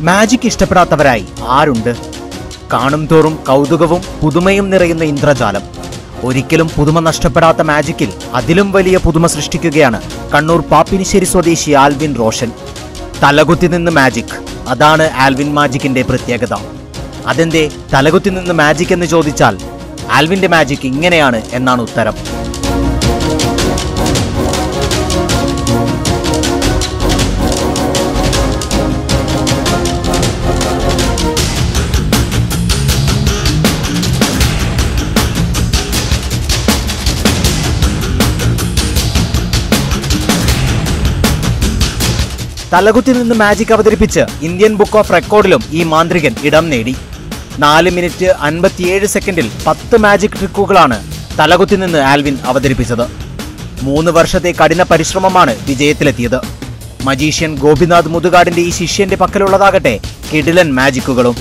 magic ഇഷ്ടപ്പെടാത്തവരായി ആരുണ്ട് കാണും തോറും കൗതുകവും പുതുമയും നിറയുന്ന ഇന്ദ്രജാലം ഒരിക്കലും പുതുമ നഷ്ടപ്പെടാത്ത മാജിക്കിൽ അതിലും വലിയ പുതുമ സൃഷ്ടിക്കുകയാണ് കണ്ണൂർ പാപ്പിനിശ്ശേരി സ്വദേശി ആൽവിൻ റോഷൻ തലകുത്തി നിന്ന് മാജിക് അതാണ് ആൽവിൻ മാജിക്കിന്റെ പ്രത്യേകത അതെന്തേ തലകുത്തി നിന്ന് മാജിക് എന്ന് ചോദിച്ചാൽ ആൽവിന്റെ മാജിക് ഇങ്ങനെയാണ് എന്നാണ് ഉത്തരം തലകുത്തി നിന്ന് മാജിക് അവതരിപ്പിച്ച് ഇന്ത്യൻ ബുക്ക് ഓഫ് റെക്കോർഡിലും ഈ മാന്ത്രികൻ ഇടം നേടി നാല് മിനിറ്റ് അൻപത്തിയേഴ് സെക്കൻഡിൽ പത്ത് മാജിക് ട്രിക്കുകളാണ് തലകുത്തി നിന്ന് ആൽവിൻ അവതരിപ്പിച്ചത് മൂന്ന് വർഷത്തെ കഠിന പരിശ്രമമാണ് വിജയത്തിലെത്തിയത് മജീഷ്യൻ ഗോപിനാഥ് മുതുകാടിന്റെ ഈ ശിഷ്യന്റെ പക്കലുള്ളതാകട്ടെ കിടിലൻ മാജിക്കുകളും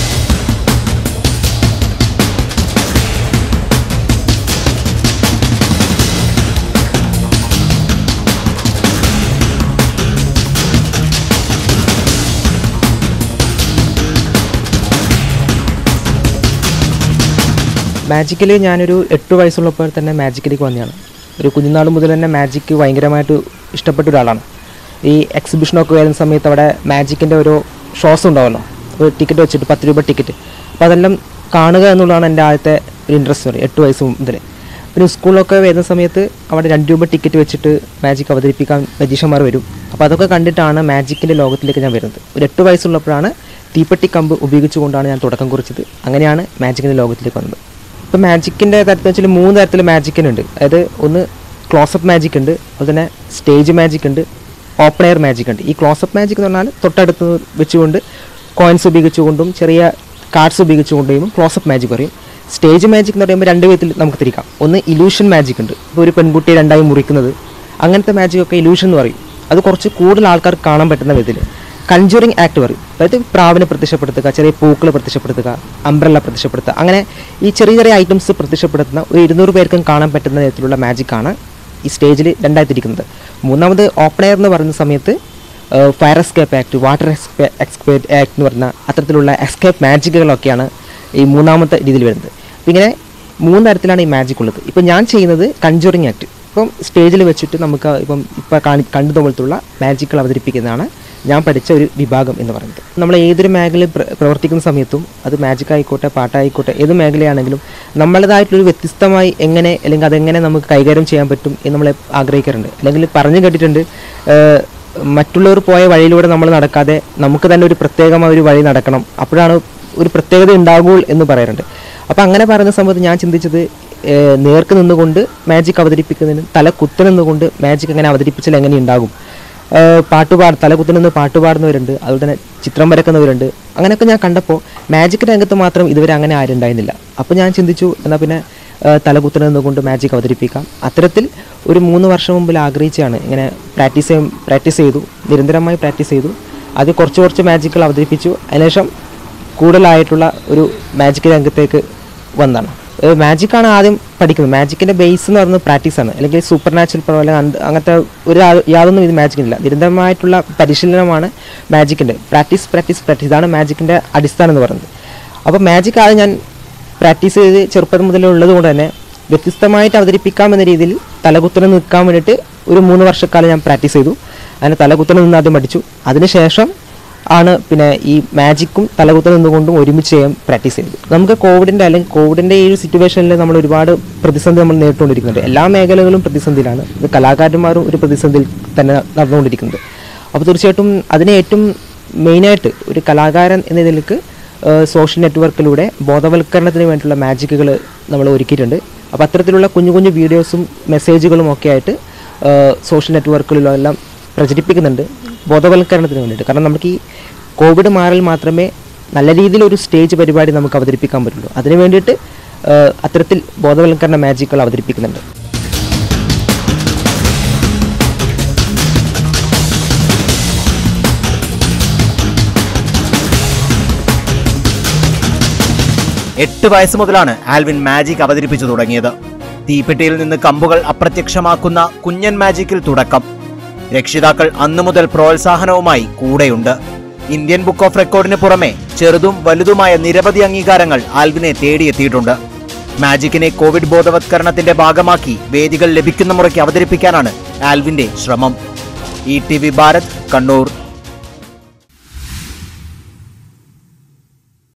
മാജിക്കിൽ ഞാനൊരു എട്ട് വയസ്സുള്ളപ്പോൾ തന്നെ മാജിക്കിലേക്ക് വന്നതാണ് ഒരു കുഞ്ഞുനാൾ മുതൽ തന്നെ മാജിക്ക് ഭയങ്കരമായിട്ട് ഇഷ്ടപ്പെട്ട ഒരാളാണ് ഈ എക്സിബിഷനൊക്കെ വരുന്ന സമയത്ത് അവിടെ മാജിക്കിൻ്റെ ഓരോ ഷോസ് ഉണ്ടാവുമല്ലോ ഒരു ടിക്കറ്റ് വെച്ചിട്ട് പത്ത് രൂപ ടിക്കറ്റ് അപ്പോൾ അതെല്ലാം കാണുക എന്നുള്ളതാണ് എൻ്റെ ആദ്യത്തെ ഒരു ഇൻട്രസ്റ്റ് പറയും എട്ട് വയസ്സ് മുതൽ പിന്നെ സ്കൂളിലൊക്കെ വരുന്ന സമയത്ത് അവിടെ രണ്ട് രൂപ ടിക്കറ്റ് വെച്ചിട്ട് മാജിക് അവതരിപ്പിക്കാൻ മജീഷ്യന്മാർ വരും അപ്പോൾ അതൊക്കെ കണ്ടിട്ടാണ് മാജിക്കിൻ്റെ ലോകത്തിലേക്ക് ഞാൻ വരുന്നത് ഒരു എട്ട് വയസ്സുള്ളപ്പോഴാണ് തീപ്പെട്ടി കമ്പ് ഉപയോഗിച്ചുകൊണ്ടാണ് ഞാൻ തുടക്കം കുറിച്ചത് അങ്ങനെയാണ് മാജിക്കിൻ്റെ ലോകത്തിലേക്ക് വന്നത് ഇപ്പോൾ മാജിക്കിൻ്റെ തരത്തിൽ വെച്ചാൽ മൂന്ന് തരത്തിൽ മാജിക്കിനുണ്ട് അതായത് ഒന്ന് ക്ലോസപ്പ് മാജിക് ഉണ്ട് അതുപോലെ തന്നെ സ്റ്റേജ് മാജിക് ഉണ്ട് ഓപ്പൺ എയർ മാജിക് ഉണ്ട് ഈ ക്ലോസപ്പ് മാജിക് എന്ന് പറഞ്ഞാൽ തൊട്ടടുത്ത് വെച്ചുകൊണ്ട് കോയിൻസ് ഉപയോഗിച്ചുകൊണ്ടും ചെറിയ കാർഡ്സ് ഉപയോഗിച്ചുകൊണ്ടും ക്ലോസപ്പ് മാജിക് പറയും സ്റ്റേജ് മാജിക് എന്ന് പറയുമ്പോൾ രണ്ട് വിധത്തിൽ നമുക്ക് തിരിക്കാം ഒന്ന് ഇലൂഷൻ മാജിക് ഉണ്ട് ഇപ്പോൾ ഒരു പെൺകുട്ടിയെ രണ്ടായി മുറിക്കുന്നത് അങ്ങനത്തെ മാജിക് ഒക്കെ ഇലൂഷൻ എന്ന് പറയും അത് കുറച്ച് കൂടുതൽ ആൾക്കാർക്ക് കാണാൻ പറ്റുന്ന വിധത്തിൽ കൺജൂറിങ് ആക്ട് പറയും അതായത് പ്രാവിനെ പ്രത്യക്ഷപ്പെടുത്തുക ചെറിയ പൂക്കൾ പ്രത്യക്ഷപ്പെടുത്തുക അംബ്രല്ല പ്രത്യക്ഷപ്പെടുത്തുക അങ്ങനെ ഈ ചെറിയ ചെറിയ ഐറ്റംസ് പ്രത്യക്ഷപ്പെടുത്തുന്ന ഒരു ഇരുന്നൂറ് പേർക്കും കാണാൻ പറ്റുന്ന തരത്തിലുള്ള മാജിക്കാണ് ഈ സ്റ്റേജിൽ രണ്ടായി തിരിക്കുന്നത് മൂന്നാമത് ഓപ്പൺ എയർ എന്ന് പറയുന്ന സമയത്ത് ഫയർ എസ്കേപ്പ് ആക്ട് വാട്ടർ എക്സ്പേറ്റ് ആക്ട് എന്ന് പറഞ്ഞ അത്തരത്തിലുള്ള എസ്കേപ്പ് മാജിക്കുകളൊക്കെയാണ് ഈ മൂന്നാമത്തെ രീതിയിൽ വരുന്നത് അപ്പം ഇങ്ങനെ മൂന്ന് തരത്തിലാണ് ഈ മാജിക് ഉള്ളത് ഇപ്പം ഞാൻ ചെയ്യുന്നത് കൺജൂറിങ് ആക്ട് ഇപ്പം സ്റ്റേജിൽ വെച്ചിട്ട് നമുക്ക് ഇപ്പം ഇപ്പം കാണി കണ്ടു പോലത്തുള്ള മാജിക്കുകൾ അവതരിപ്പിക്കുന്നതാണ് ഞാൻ പഠിച്ച ഒരു വിഭാഗം എന്ന് പറയുന്നത് നമ്മൾ ഏതൊരു മേഖലയിൽ പ്ര- പ്രവർത്തിക്കുന്ന സമയത്തും അത് മാജിക് ആയിക്കോട്ടെ പാട്ടായിക്കോട്ടെ ഏത് മേഖലയാണെങ്കിലും നമ്മളേതായിട്ടുള്ളൊരു വ്യത്യസ്തമായി എങ്ങനെ അല്ലെങ്കിൽ അതെങ്ങനെ നമുക്ക് കൈകാര്യം ചെയ്യാൻ പറ്റും എന്ന് നമ്മൾ ആഗ്രഹിക്കാറുണ്ട് അല്ലെങ്കിൽ പറഞ്ഞു കേട്ടിട്ടുണ്ട് ഏഹ്, മറ്റുള്ളവർ പോയ വഴിയിലൂടെ നമ്മൾ നടക്കാതെ നമുക്ക് തന്നെ ഒരു പ്രത്യേകമായ ഒരു വഴി നടക്കണം അപ്പോഴാണ് ഒരു പ്രത്യേകത ഉണ്ടാകൂ എന്ന് പറയാറുണ്ട് അപ്പോൾ അങ്ങനെ പറയുന്ന സമയത്ത് ഞാൻ ചിന്തിച്ചത് ഏഹ്, നേർക്ക് നിന്നുകൊണ്ട് മാജിക് അവതരിപ്പിക്കുന്നതിന് തല കുത്തി നിന്നുകൊണ്ട് മാജിക് എങ്ങനെ അവതരിപ്പിച്ചാൽ എങ്ങനെ ഉണ്ടാകും ഏഹ്, പാട്ടുപാട് തല കുത്തി നിന്ന് പാട്ട് പാടുന്നവരുണ്ട് അതുപോലെ തന്നെ ചിത്രം വരക്കുന്നവരുണ്ട് അങ്ങനെയൊക്കെ ഞാൻ കണ്ടപ്പോൾ മാജിക് രംഗത്ത് മാത്രം ഇതുവരെ അങ്ങനെ ആരും ഉണ്ടായിരുന്നില്ല അപ്പോൾ ഞാൻ ചിന്തിച്ചു എന്നാൽ പിന്നെ ഏഹ്, തല കുത്തി നിന്നുകൊണ്ട് മാജിക് അവതരിപ്പിക്കാം അത്തരത്തിൽ ഒരു മൂന്ന് വർഷം മുമ്പിൽ ആഗ്രഹിച്ചാണ് ഇങ്ങനെ പ്രാക്ടീസ് ചെയ്യും പ്രാക്ടീസ് ചെയ്തു നിരന്തരമായി പ്രാക്ടീസ് ചെയ്തു അത് കുറച്ച് കുറച്ച് മാജിക്കുകൾ അവതരിപ്പിച്ചു അതിനുശേഷം കൂടുതലായിട്ടുള്ള ഒരു മാജിക് രംഗത്തേക്ക് വന്നതാണ് മാജിക്കാണ് ആദ്യം പഠിക്കുന്നത് മാജിക്കിൻ്റെ ബേസ് എന്ന് പറയുന്നത് പ്രാക്ടീസാണ് അല്ലെങ്കിൽ സൂപ്പർ നാച്ചുറൽ പവർ അല്ലെങ്കിൽ അന്ത- അങ്ങനത്തെ ഒരു യാ- യാതൊന്നും ഇത് മാജിക്കിനില്ല നിരന്തരമായിട്ടുള്ള പരിശീലനമാണ് മാജിക്കിൻ്റെ പ്രാക്ടീസ് പ്രാക്ടീസ് പ്രാക്ടീസ് ഇതാണ് മാജിക്കിൻ്റെ അടിസ്ഥാനം എന്ന് പറയുന്നത് അപ്പോൾ മാജിക് ആദ്യം ഞാൻ പ്രാക്ടീസ് ചെയ്ത് ചെറുപ്പം മുതലേ ഉള്ളത് കൊണ്ട് തന്നെ വ്യത്യസ്തമായിട്ട് അവതരിപ്പിക്കാം എന്ന രീതിയിൽ തലകുത്തനെ നിൽക്കാൻ വേണ്ടിയിട്ട് ഒരു മൂന്ന് വർഷക്കാലം ഞാൻ പ്രാക്ടീസ് ചെയ്തു അതിന് തലകുത്തനെ നിന്ന് ആദ്യം പഠിച്ചു അതിനുശേഷം ആണ് പിന്നെ ഈ മാജിക്കും തലകുത്തൽ നിന്നുകൊണ്ടും ഒരുമിച്ച് ചെയ്യാൻ പ്രാക്ടീസ് ചെയ്തത് നമുക്ക് കോവിഡിൻ്റെ അല്ലെങ്കിൽ കോവിഡിൻ്റെ ഈ ഒരു സിറ്റുവേഷനിൽ നമ്മൾ ഒരുപാട് പ്രതിസന്ധി നമ്മൾ നേരിട്ടുകൊണ്ടിരിക്കുന്നുണ്ട് എല്ലാ മേഖലകളും പ്രതിസന്ധിയിലാണ് ഇത് കലാകാരന്മാരും ഒരു പ്രതിസന്ധിയിൽ തന്നെ നടന്നുകൊണ്ടിരിക്കുന്നത് അപ്പോൾ തീർച്ചയായിട്ടും അതിനെ ഏറ്റവും മെയിനായിട്ട് ഒരു കലാകാരൻ എന്ന നിലയ്ക്ക് സോഷ്യൽ നെറ്റ്വർക്കിലൂടെ ബോധവൽക്കരണത്തിന് വേണ്ടിയിട്ടുള്ള മാജിക്കുകൾ നമ്മൾ ഒരുക്കിയിട്ടുണ്ട് അപ്പോൾ അത്തരത്തിലുള്ള കുഞ്ഞു കുഞ്ഞു വീഡിയോസും മെസ്സേജുകളും ഒക്കെ ആയിട്ട് സോഷ്യൽ നെറ്റ്വർക്കുകളിലെല്ലാം പ്രചരിപ്പിക്കുന്നുണ്ട് ബോധവൽക്കരണത്തിന് വേണ്ടിയിട്ട് കാരണം നമുക്ക് ഈ കോവിഡ് മാറിൽ മാത്രമേ നല്ല രീതിയിൽ ഒരു സ്റ്റേജ് പരിപാടി നമുക്ക് അവതരിപ്പിക്കാൻ പറ്റുള്ളൂ അതിന് വേണ്ടിയിട്ട് ആ, അത്തരത്തിൽ ബോധവൽക്കരണ മാജിക്കുകൾ അവതരിപ്പിക്കുന്നുണ്ട് എട്ട് വയസ്സ് മുതലാണ് ആൽവിൻ മാജിക് അവതരിപ്പിച്ചു തുടങ്ങിയത് തീപ്പെട്ടിയിൽ നിന്ന് കമ്പുകൾ അപ്രത്യക്ഷമാക്കുന്ന കുഞ്ഞൻ മാജിക്കിൽ തുടക്കം രക്ഷിതാക്കൾ അന്നു മുതൽ പ്രോത്സാഹനവുമായി കൂടെയുണ്ട് ഇന്ത്യൻ ബുക്ക് ഓഫ് റെക്കോർഡിന് പുറമെ ചെറുതും വലുതുമായ നിരവധി അംഗീകാരങ്ങൾ ആൽവിനെ തേടിയെത്തിയിട്ടുണ്ട് മാജിക്കിനെ കോവിഡ് ബോധവത്കരണത്തിന്റെ ഭാഗമാക്കി വേദികൾ ലഭിക്കുന്ന മുറയ്ക്ക് അവതരിപ്പിക്കാനാണ് ആൽവിന്റെ ശ്രമം E T V Bharat Kannur